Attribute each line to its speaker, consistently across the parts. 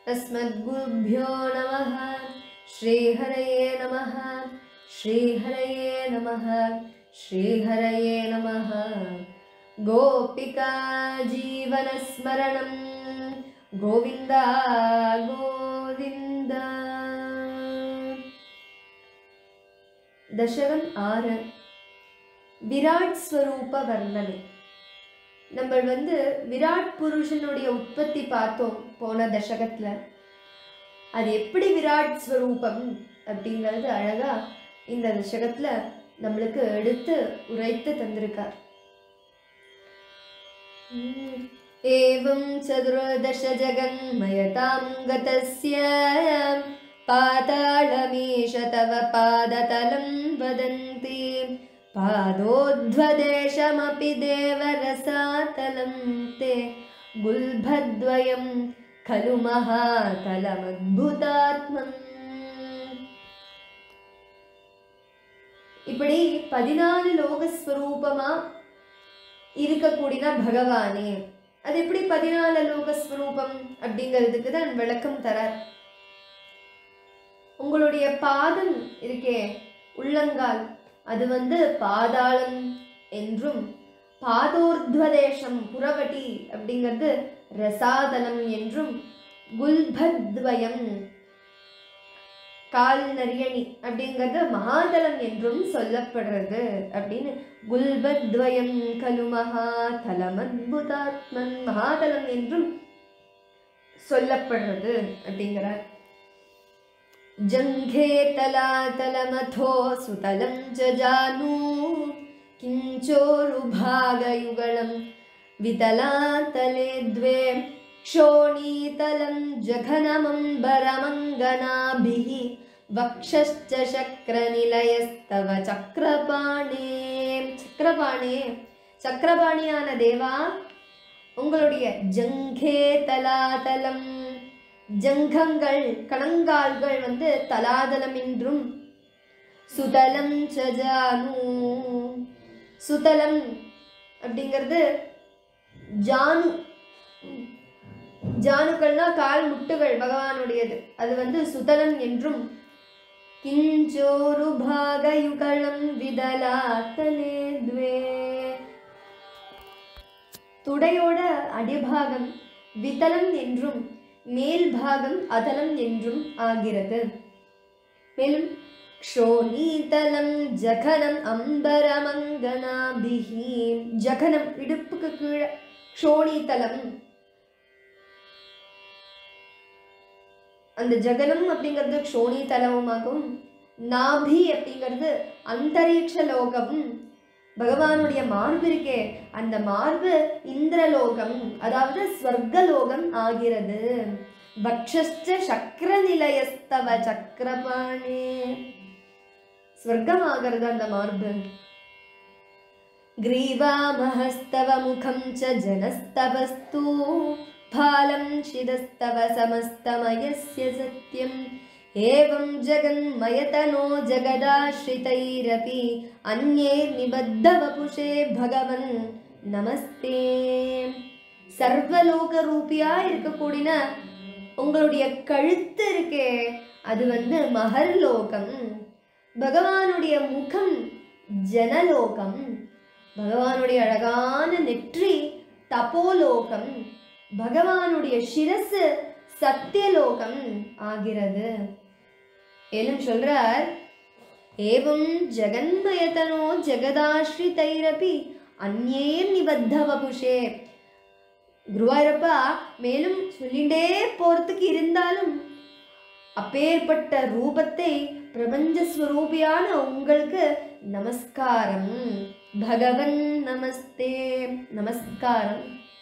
Speaker 1: अस्मद्गुरुभ्यो नमः श्रीहरये नमः श्रीहरये नमः श्रीहरये नमः गोपिका जीवनस्मरणं गोविन्द गोविन्द தசகம் ஆறு விராட் ஸ்வரூப வர்ணனை நம்ம வந்து விராட் புருஷனுடைய உற்பத்தி பார்த்தோம் போன தசகத்துல அது எப்படி விராட் ஸ்வரூபம் அப்படிங்கிறது அழகா இந்த தசகத்துல நம்மளுக்கு எடுத்து உரைத்து தந்திருக்கார் உம். एवं चतुर्दश जगन्मयतां गतस्य पाताळमीश तव पादतलं वदन्ति पादोध्वदेशमपि देवरसातलं ते गुल्भद्वयं खलु महातलमद्भुतात्मम् இப்படி பதினாலு லோகஸ்வரூபமா இருக்கக்கூடிய பகவானே அது எப்படி பதினாலு லோகஸ்வரூபம் அப்படிங்கிறதுக்கு தான் விளக்கம் தரார் உங்களுடைய பாதம் இருக்கே உள்ளங்கால் அது வந்து பாதாளம் என்றும் பாதோர்த்வதேசம் புறவட்டி அப்படிங்கிறது ரசாதலம் என்றும் குல்பத்வயம் கால் நரியணி அப்படிங்கிறது மகாதலம் என்றும் சொல்லப்படுறது அப்படின்னு குல்பத்வயம் கலு மகாதலம் அத்புதாத்மன் மகாதலம் என்றும் சொல்லப்படுறது அப்படிங்கிறார் ஜங்கே தலாதலமதோ சுதலம் ஜானு கிஞ்சோருபாகயுகலம் விதலாதலே द्वे क्षोणीतलं जघनमम्बरमङ्गनाभिः वक्षश्च சக்கரநிலையஸ்தவ சக்கரபாணே சக்கரபாணே சக்கரபாணியான தேவா உங்களுடைய ஜங்கே தலாதலம் ஜங்கங்கள் கணங்கால்கள் வந்து தலாதலம் என்றும் சுதலம் சஜானு சுதலம் அப்படிங்கிறது ஜானு ஜானுக்கள்னா கால் முட்டுகள் பகவானுடையது அது வந்து சுதலம் என்றும் கிஞ்சோரு பாகயுகலம் விதலாத்தலே துவே துடையோட அடிபாகம் விதலம் என்றும் மேல் பாகம் அதலம் என்றும் ஆகிறது மேலும் க்ஷோணீதலம் ஜகனம் அம்பரமங்கனாபிஹி ஜகனம் இடுப்புக்கு கீழே க்ஷோணீதலம் அந்த ஜகனம் அப்படிங்கிறது க்ஷோணி தலவுமாகும் நாபி அப்படிங்கிறது அந்தரீக்ஷ லோகமும் பகவானுடைய மார்பு இருக்கே அந்த மார்பு இந்திரலோகம் அதாவது ஸ்வர்கலோகம் ஆகிறது பக்ஷஸ்ட சக்கர நிலையஸ்தவ சக்கரபாணே ஸ்வர்க்கமாகிறது அந்த மார்பு ग्रीवामहस्तव मुखं च जनस्तवस्तु फालं शिरस्तव समस्तमयस्य सत्यम् एवं जगन्मयतनो जगदाश्रितैरपि अन्ये निबद्धवपुषे भगवन् நமஸ்தே சர்வலோக ரூபியா இருக்கக்கூடிய உங்களுடைய கழுத்து இருக்கே அது வந்து மகர்லோகம் பகவானுடைய முகம் ஜனலோகம் பகவானுடைய அழகான நெற்றி தபோலோகம் பகவானுடைய சிரசு சத்தியலோகம் ஆகிறது மேலும் சொல்றார் ஏவம் ஜெகன்மயதனோ ஜெகதாஸ்ரிதைரபி அந்நே நிபத்த வபுஷே குருவாயூரப்பா மேலும் சொல்லிண்டே போறதுக்கு இருந்தாலும் அப்பேற்பட்ட ரூபத்தை பிரபஞ்ச ஸ்வரூபியான உங்களுக்கு நமஸ்காரம் பகவன் நமஸ்தே நமஸ்காரம்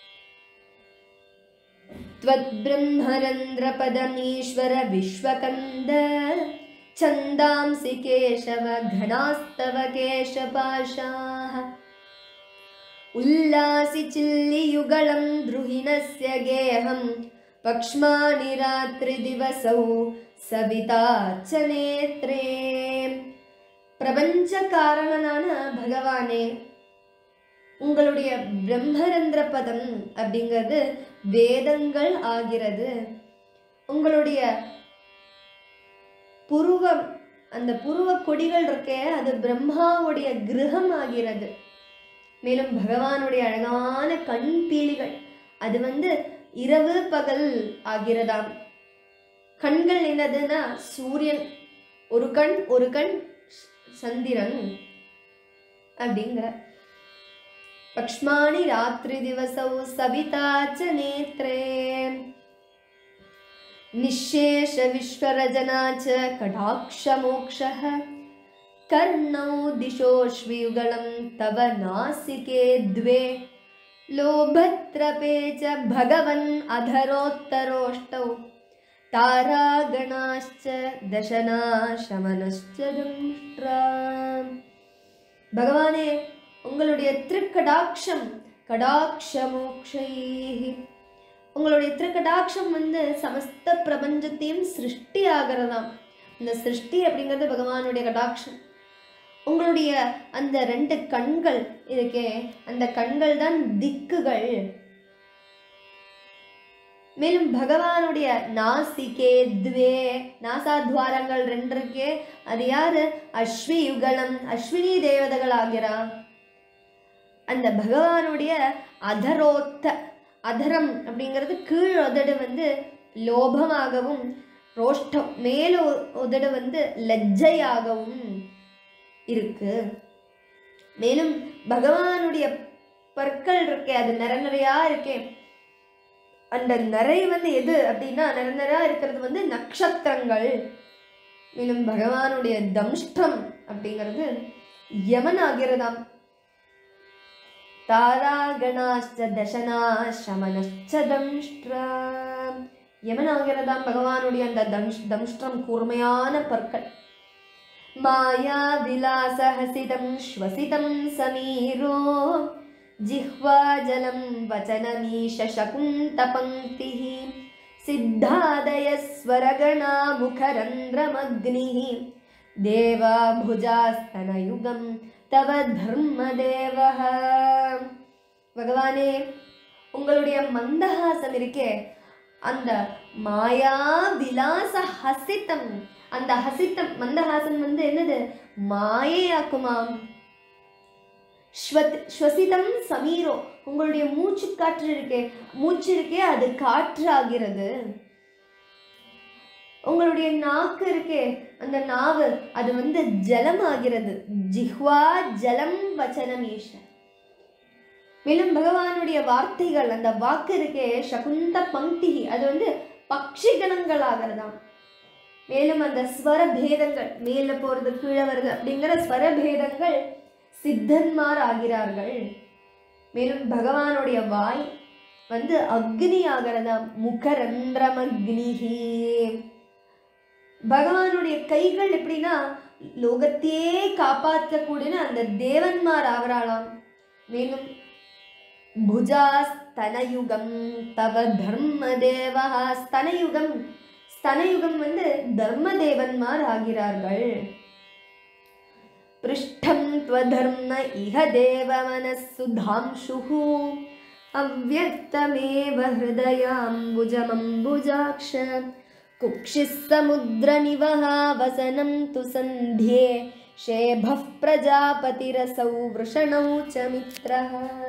Speaker 1: त्वद्ब्रह्मरन्ध्रपदमीश्वर विश्वकन्द छन्दांसि केशव घनास्तव केशपाशाः उल्लासि चिल्लियुगलं द्रुहिणस्य गेहं पक्ष्माणि रात्रिदिवसौ सविताच नेत्रे பிரபஞ்ச காரணனான பகவானே உங்களுடைய பிரம்மரந்திர பதம் அப்படிங்கிறது வேதங்கள் ஆகிறது உங்களுடைய புருவம் அந்த புருவ கொடிகள் இருக்கே அது பிரம்மாவுடைய கிரகம் ஆகிறது மேலும் பகவானுடைய அழகான கண் பீலிகள் அது வந்து இரவு பகல் ஆகிறதாம் கண்கள் என்னதுன்னா சூரியன் ஒரு கண் ஒரு கண் சந்திரன் அப்படிங்கிற பக்ஷ்மாணி ராத்திரி திவசௌ சபிதா ச நேத்ரே निःशेष विश्वरजना च कटाक्षमोक्षः कर्णौ दिशोष्वियुगलं तव नासिके द्वे लोभत्रपे च भगवन् अधरोत्तरोष्टौ तारागणाश्च दशनाशमनश्च दंष्ट्रा பகவானே உங்களுடைய திருக்கடாட்சம் கடாட்சமோக்ஷைஹி உங்களுடைய திருக்கடாட்சம் வந்து சமஸ்த பிரபஞ்சத்தையும் சிருஷ்டி ஆகிறதாம் இந்த சிருஷ்டி அப்படிங்கிறது பகவானுடைய கடாட்சம் உங்களுடைய அந்த ரெண்டு கண்கள் இருக்கே அந்த கண்கள் தான் திக்குகள் மேலும் பகவானுடைய நாசிகே துவே நாசாத்வாரங்கள் ரெண்டு இருக்கே அது யாரு அஸ்வி யுகலம் அஸ்வினி தேவதைகள் ஆகிறா அந்த பகவானுடைய அதரோத்த அதரம் அப்படிங்கிறது கீழ் உதடு வந்து லோபமாகவும் ரோஷ்டம் மேல் உ- உதடு வந்து லஜ்ஜையாகவும் இருக்கு மேலும் பகவானுடைய பற்கள் இருக்கே அது நிற நிறையா இருக்கே அந்த நிறை வந்து எது அப்படின்னா நிற நிறையா இருக்கிறது வந்து நட்சத்திரங்கள் மேலும் பகவானுடைய தம்ஷ்டம் அப்படிங்கிறது யமன் ஆகிறதாம் தாராகணாஷ்ட தசனாசமனச்ச தம்ஷ்ட்ரா யமனாகிறதாம் பகவானுடைய அந்த தம்ஷ் தம்ஷ்டம் கூர்மையான பற்கள் மாயா விலாசஹசிதம் ஸ்வசிதம் சமீரோ ஜிஹ்வாஜலம் வச்சனமீஷ சகுந்தபங்கிः सिद्धादयस्वरगणा मुखरन्ध्रमग्निः देवा भुजास्तनयुगं तव धर्मदेवः பகவானே உங்களுடைய மந்தஹாசம் இருக்கே அந்த மாயா விலாச ஹசித்தம் அந்த ஹசித்தம் மந்தஹாசம் வந்து என்னது மாயையாக்குமாம் ஸ்வத் ஸ்வசிதம் சமீரோ உங்களுடைய மூச்சு காற்று இருக்கே மூச்சு இருக்கே அது காற்றாகிறது உங்களுடைய நாக்கு இருக்கே அந்த நாவு அது வந்து ஜலம் ஆகிறது ஜிஹ்வா ஜலம் வச்சனம் ஈஷ மேலும் பகவானுடைய வார்த்தைகள் அந்த வாக்கு இருக்கே சகுந்த பங்கி அது வந்து பக்ஷி கணங்கள் ஆகிறதாம் மேலும் அந்த ஸ்வர பேதங்கள் மேல போறது கீழே வருது அப்படிங்கிற ஸ்வர பேதங்கள் சித்தன்மார் ஆகிறார்கள் மேலும் பகவானுடைய வாய் வந்து அக்னி ஆகிறதாம் முகரந்திரமக்னிஹி பகவானுடைய கைகள் எப்படின்னா லோகத்தையே காப்பாற்றக்கூடிய அந்த தேவன்மார் ஆவராளாம் மேலும் புஜா ஸ்தனயுகம் தவ தர்ம தேவா ஸ்தனயுகம் ஸ்தனயுகம் வந்து தர்ம தேவன்மார் ஆகிறார்கள் पृष्ठं त्वधर्म इह देवमनस्सु धांशुः अव्यक्तमेव हृदयाम्बुजमम्बुजाक्ष कुक्षिः समुद्रनिवहा वसनं तु सन्ध्ये शेभः प्रजापतिरसौ वृषणौ च मित्रः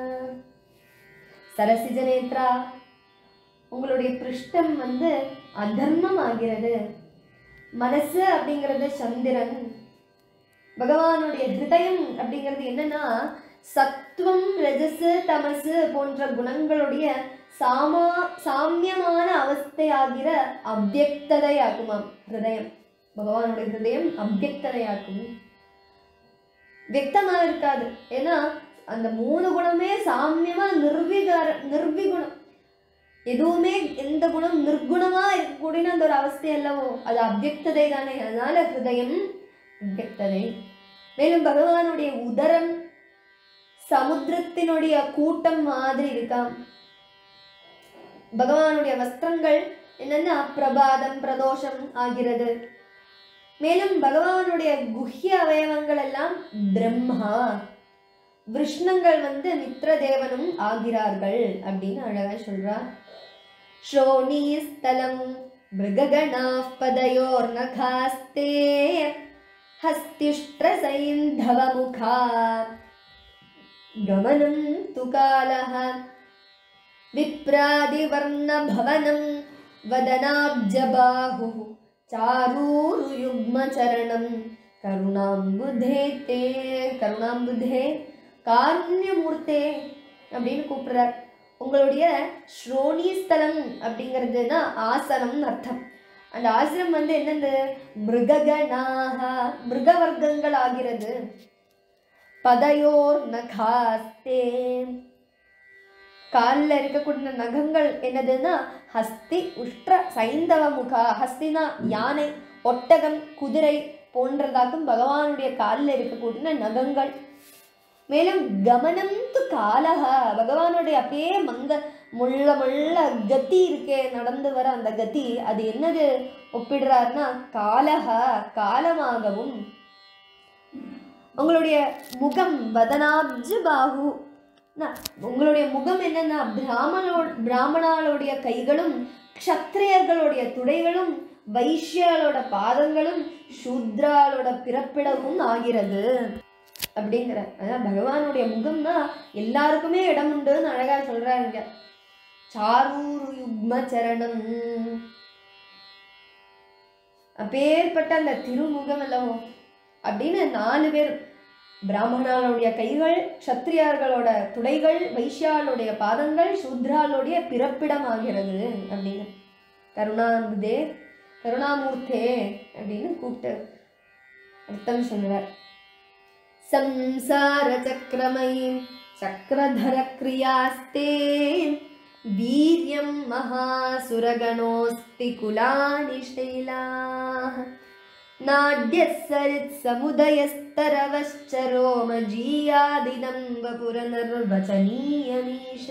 Speaker 1: சரசிஜநேத்ரா உங்களுடைய பிருஷ்டம் வந்து அதர்மம் ஆகிறது மனசு அப்படிங்கிறது சந்திரன் பகவானுடைய ஹிருதயம் அப்படிங்கிறது என்னன்னா சத்துவம் ரஜசு தமசு போன்ற குணங்களுடைய சாமா சாமியமான அவஸ்தையாகிற அவ்யக்ததையாக்குமாம் ஹிருதயம் பகவானுடைய ஹிருதயம் அவ்யக்ததையாக்கும் வியக்தமா இருக்காது ஏன்னா அந்த மூணு குணமே சாமியமா நிர்விகார நிர்விகுணம் எதுவுமே எந்த குணம் நிர்குணமா இருக்கக்கூடிய அந்த ஒரு அவஸ்தை அல்லவோ அது அவ்யக்ததை தானே அதனால ஹிருதயம் அவ்யக்ததை மேலும் பகவானுடைய உதரம் சமுத்திரத்தினுடைய கூட்டம் மாதிரி இருக்காம் பகவானுடைய வஸ்திரங்கள் என்னன்னா பிரபாதம் பிரதோஷம் ஆகிறது மேலும் பகவானுடைய குஹ்ய அவயவங்கள் எல்லாம் பிரம்மா விஷ்ணங்கள் வந்து மித்ரதேவனும் ஆகிறார்கள் அப்படின்னு அழகா சொல்றார் ஸ்ரோணீஸ்தலம் मृगगणाः पदयोर्नखास्ते हस्तिष्ट्रसैन्धवमुखा गमनं तु कालः विप्रादिवर्णभवनं वदनाब्जबाहुः चारूरुयुग्मचरणं கருணாம்புதே தே கருணாம்புதே காருண்யமூர்த்தே அப்படின்னு கூப்பிடுறார் உங்களுடைய ஸ்ரோணிஸ்தலம் அப்படிங்கிறதுனா ஆசனம்னு அர்த்தம் அந்த ஆசிரம் வந்து என்னது மிருககணாக மிருக வர்க்கங்கள் ஆகிறது பதையோர் நகாஸ்தே காலில் இருக்கக்கூடிய நகங்கள் என்னதுன்னா ஹஸ்தி உஷ்ட்ர சைந்தவ முகா ஹஸ்தினா யானை ஒட்டகம் குதிரை போன்றதாக்கும் பகவானுடைய காலில் இருக்கக்கூடிய நகங்கள் மேலும் கமனம் து காலக பகவானுடைய அப்படியே மங்க முள்ள முள்ள கதி இருக்கே நடந்து வர அந்த கதி அது என்னது ஒப்பிடுறாருன்னா காலக காலமாகவும் உங்களுடைய முகம் வதனாப்ஜு பாகு ந- உங்களுடைய முகம் என்னன்னா பிராமணோ பிராமணாளுடைய கைகளும் க்ஷத்ரியர்களுடைய துடைகளும் வைஷ்யாலோட பாதங்களும் சூத்ராலோட பிறப்பிடமும் ஆகிறது அப்படிங்கிற அதான் பகவானுடைய முகம்னா எல்லாருக்குமே இடம் உண்டுன்னு அழகா சொல்றாருங்க சாரூரு யுக்ம சரணம் அப்பேற்பட்ட அந்த திருமுகம் அல்லவோ அப்படின்னு நாலு பேர் பிராமணாளுடைய கைகள் க்ஷத்ரியார்களோட துடைகள் வைஷ்யாளுடைய பாதங்கள் சூத்ராளுடைய பிறப்பிடம் ஆகிறது அப்படின்னு கருணாம்புதே கருணாமூர்த்தே அப்படின்னு கூப்பிட்டு அர்த்தம் சொல்றார் संसार चक्रमयी चक्रधर क्रियास्ते वीर्यं महासुरगणोऽस्ति कुलानि शैलाः नाड्यः सरित्समुदयस्तरवश्चरोमजीयादिनं वपुरनर्वचनीयमीश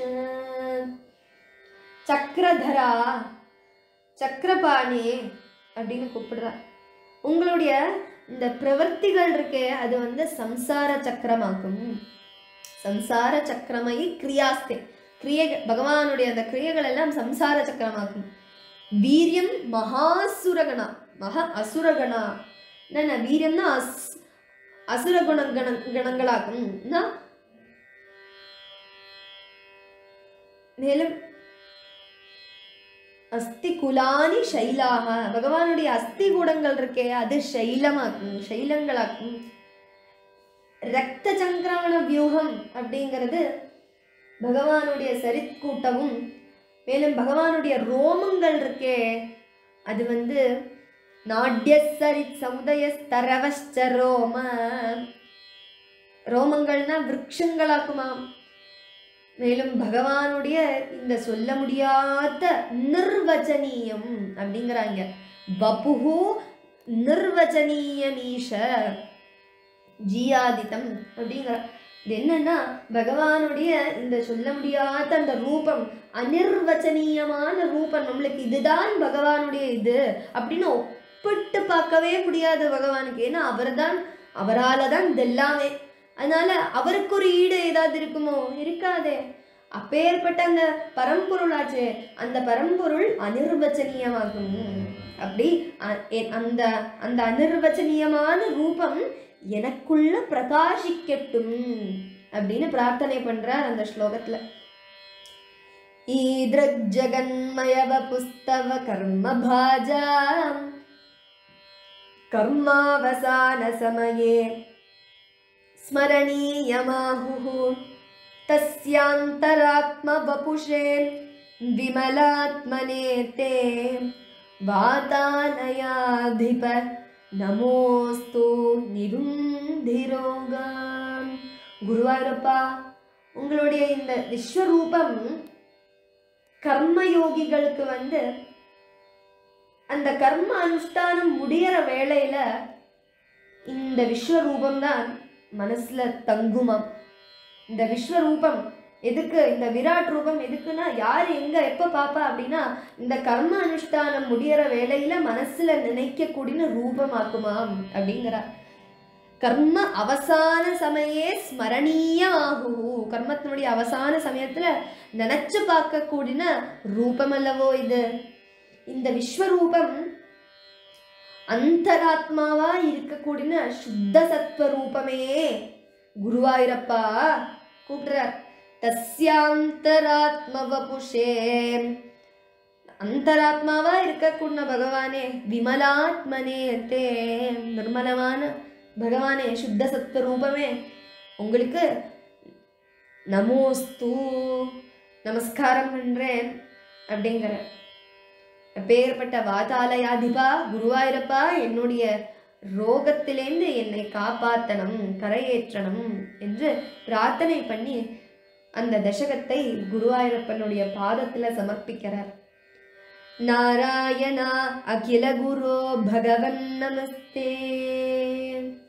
Speaker 1: சக்கரதரா சக்கரபாணி அப்படின்னு கூப்பிடுறா உங்களுடைய இந்த பிரவர்த்திகள் இருக்கே அது வந்து சம்சார சக்கரமாக்கும் சம்சார சக்கரமயி கிரியாஸ்தே கிரியைகள் பகவானுடைய அந்த கிரியைகள் எல்லாம் சம்சார சக்கரமாக்கும் வீரியம் மகாசுரகணா மகா அசுரகணா என்ன வீரியம்னா அஸ் அசுர குண கண கணங்களாக்கும் னா? மேலும் அஸ்தி குலானி ஷைலாக பகவானுடைய அஸ்தி கூடங்கள் இருக்கே அது ஷைலமாக்கும் ஷைலங்களாக்கும் ரத்த சங்கிரமண வியூகம் அப்படிங்கிறது பகவானுடைய சரித் கூட்டமும் மேலும் பகவானுடைய ரோமங்கள் இருக்கே அது வந்து நாட்ய சரித் சமுதய ஸ்தரவஷ்ச ரோம ரோமங்கள்னா விருட்சங்களாக்குமாம் மேலும் பகவானுடைய இந்த சொல்ல முடியாத நிர்வச்சனீயம் அப்படிங்கிறாங்க வபுகு நிர்வச்சனீயமீஷ ஜீயாதிதம் அப்படிங்கிற இது என்னன்னா பகவானுடைய இந்த சொல்ல முடியாத அந்த ரூபம் அனிர்வச்சனீயமான ரூபம் நம்மளுக்கு இதுதான் பகவானுடைய இது அப்படின்னு ஒப்பிட்டு பார்க்கவே முடியாது பகவானுக்கு ஏன்னா அவர்தான் அவரால தான் இதெல்லாமே அதனால அவருக்கு ஒரு ஈடு ஏதாவது இருக்குமோ இருக்காதே அப்பேற்பட்ட அந்த பரம்பொருளாச்சே அந்த பரம்பொருள் அனிர்வச்சனீயமாகும் அப்படி அ- எ- அந்த அந்த அனிர்வச்சனீயமான ரூபம் எனக்குள்ள பிரகாசிக்கட்டும் அப்படின்னு பிரார்த்தனை பண்றார் அந்த ஸ்லோகத்துல ஈத்ரக் ஜகன்மயவ புஸ்தவ கர்ம பாஜாம் கர்மாவசான சமயே स्मरणीयमाहुः तस्यान्तरात्मवपुषे विमलात्मने ते वातानयाधिप நமோஸ்து நிருந்திரோகாம் குருவாயூரப்பா உங்களுடைய இந்த விஸ்வரூபம் கர்மயோகிகளுக்கு வந்து அந்த கர்ம அனுஷ்டானம் முடியற வேளையில இந்த விஸ்வரூபம் தான் மனசுல தங்குமாம் இந்த விஸ்வரூபம் எதுக்கு இந்த விராட் ரூபம் எதுக்குன்னா யார் எங்க எப்ப பாப்பா அப்படின்னா இந்த கர்ம அனுஷ்டானம் முடியற வேளையில மனசுல நினைக்கக்கூடிய ரூபமாக்குமாம் அப்படிங்கிறார் கர்ம அவசான சமயே ஸ்மரணீயமாகு கர்மத்தினுடைய அவசான சமயத்துல நினைச்சு பார்க்கக்கூடிய ரூபம் அல்லவோ இது இந்த விஸ்வரூபம் அந்தராத்மாவா இருக்கக்கூடிய சுத்த சத்வரூபமே குருவாயிரப்பா கூப்பிடுறார் தஸ்யாந்தராத்ம வபுஷே அந்தராத்மாவா இருக்கக்கூடிய பகவானே விமலாத்மனே தே நிர்மலமான பகவானே சுத்த சத்வரூபமே உங்களுக்கு நமோஸ்து நமஸ்காரம் பண்றேன் அப்படிங்கிற அப்பேற்பட்ட வாதாலயாதிபா குருவாயிரப்பா என்னுடைய ரோகத்திலேந்து என்னை காப்பாத்தணும் கரையேற்றணும் என்று பிரார்த்தனை பண்ணி அந்த தசகத்தை குருவாயூரப்பனுடைய பாதத்துல சமர்ப்பிக்கிறார் நாராயணா அகில குரு பகவன் நமஸ்தே